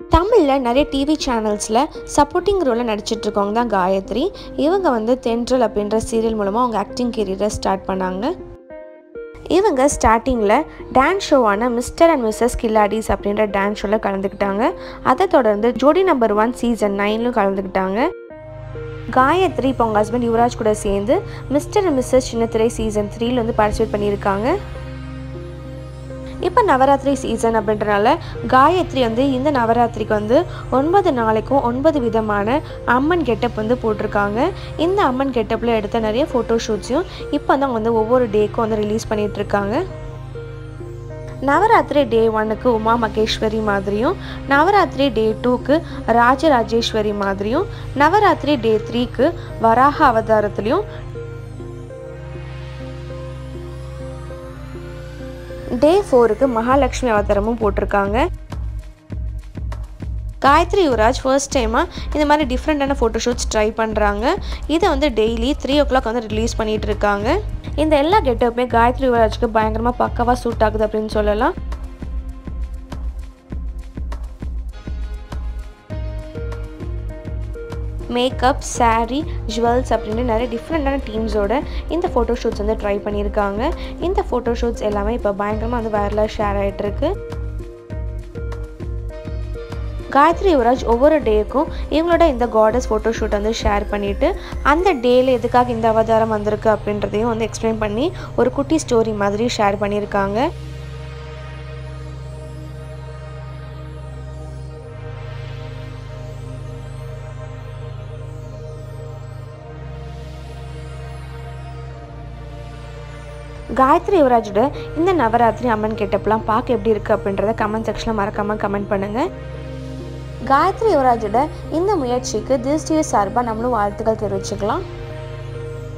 தமிழில் நிறைய டிவி சேனல்ஸில் சப்போர்ட்டிங் ரோலில் நடிச்சிட்டு இருக்கவங்க தான் காயத்ரி இவங்க வந்து தென்றல் அப்படின்ற சீரியல் மூலமாக அவங்க ஆக்டிங் கெரியரை ஸ்டார்ட் பண்ணாங்க இவங்க ஸ்டார்டிங்கில் டான்ஸ் ஷோவான மிஸ்டர் அண்ட் மிஸ்ஸஸ் கில்லாடிஸ் அப்படின்ற டான்ஸ் ஷோவில் கலந்துக்கிட்டாங்க அதை தொடர்ந்து ஜோடி நம்பர் ஒன் சீசன் நைன்லும் கலந்துக்கிட்டாங்க காயத்ரி இப்போ அவங்க ஹஸ்பண்ட் யுவராஜ் கூட சேர்ந்து மிஸ்டர் அண்ட் மிஸ்ஸஸ் சின்னத்திரை சீசன் த்ரீல வந்து பார்ட்டிசிபேட் பண்ணியிருக்காங்க இப்போ நவராத்திரி சீசன் அப்படின்றனால காயத்ரி வந்து இந்த நவராத்திரிக்கு வந்து ஒன்பது நாளைக்கும் ஒன்பது விதமான அம்மன் கெட்டப் வந்து போட்டிருக்காங்க இந்த அம்மன் கெட்டப்பில் எடுத்த நிறைய ஃபோட்டோ ஷூட்ஸையும் இப்போ வந்து அவங்க வந்து ஒவ்வொரு டேக்கும் வந்து ரிலீஸ் பண்ணிட்டு இருக்காங்க நவராத்திரி டே ஒன்னுக்கு உமா மகேஸ்வரி மாதிரியும் நவராத்திரி டே டூக்கு ராஜராஜேஸ்வரி மாதிரியும் நவராத்திரி டே த்ரீக்கு வராக அவதாரத்துலேயும் டே ஃபோருக்கு மகாலட்சுமி அவதாரமும் போட்டிருக்காங்க காயத்ரி யுவராஜ் ஃபர்ஸ்ட் டைமாக இந்த மாதிரி டிஃப்ரெண்ட்டான ஃபோட்டோஷூட்ஸ் ட்ரை பண்ணுறாங்க இதை வந்து டெய்லி த்ரீ ஓ கிளாக் வந்து ரிலீஸ் பண்ணிகிட்டு இருக்காங்க இந்த எல்லா கெட்டப்புமே காயத்ரி யுவராஜ்க்கு பயங்கரமாக பக்கவாக சூட் ஆகுது அப்படின்னு சொல்லலாம் மேக்கப் சாரீ ஜுவல்ஸ் அப்படின்னு நிறைய டிஃப்ரெண்ட்டான டீம்ஸோட இந்த ஃபோட்டோ ஷூட்ஸ் வந்து ட்ரை பண்ணியிருக்காங்க இந்த ஃபோட்டோ ஷூட்ஸ் எல்லாமே இப்போ பயங்கரமாக வந்து வைரலாக ஷேர் ஆகிட்டுருக்கு காயத்ரி யுவராஜ் ஒவ்வொரு டேக்கும் இவங்களோட இந்த காடஸ் ஃபோட்டோ ஷூட் வந்து ஷேர் பண்ணிவிட்டு அந்த டேயில் எதுக்காக இந்த அவதாரம் வந்திருக்கு அப்படின்றதையும் வந்து எக்ஸ்பிளைன் பண்ணி ஒரு குட்டி ஸ்டோரி மாதிரி ஷேர் பண்ணியிருக்காங்க காயத்ரி யுவராஜோட இந்த நவராத்திரி அம்மன் கெட்டப்லாம் பார்க்க எப்படி இருக்குது அப்படின்றத கமெண்ட் செக்ஷனில் மறக்காமல் கமெண்ட் பண்ணுங்கள் காயத்ரி யுவராஜோட இந்த முயற்சிக்கு திஸ் டிவி சார்பாக நம்மளும் வாழ்த்துக்கள் தெரிவிச்சுக்கலாம்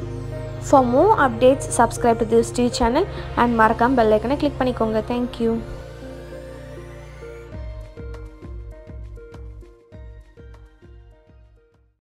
for more updates subscribe to this TV channel and மறக்காமல் பெல் ஐக்கனை கிளிக் பண்ணிக்கோங்க தேங்க்யூ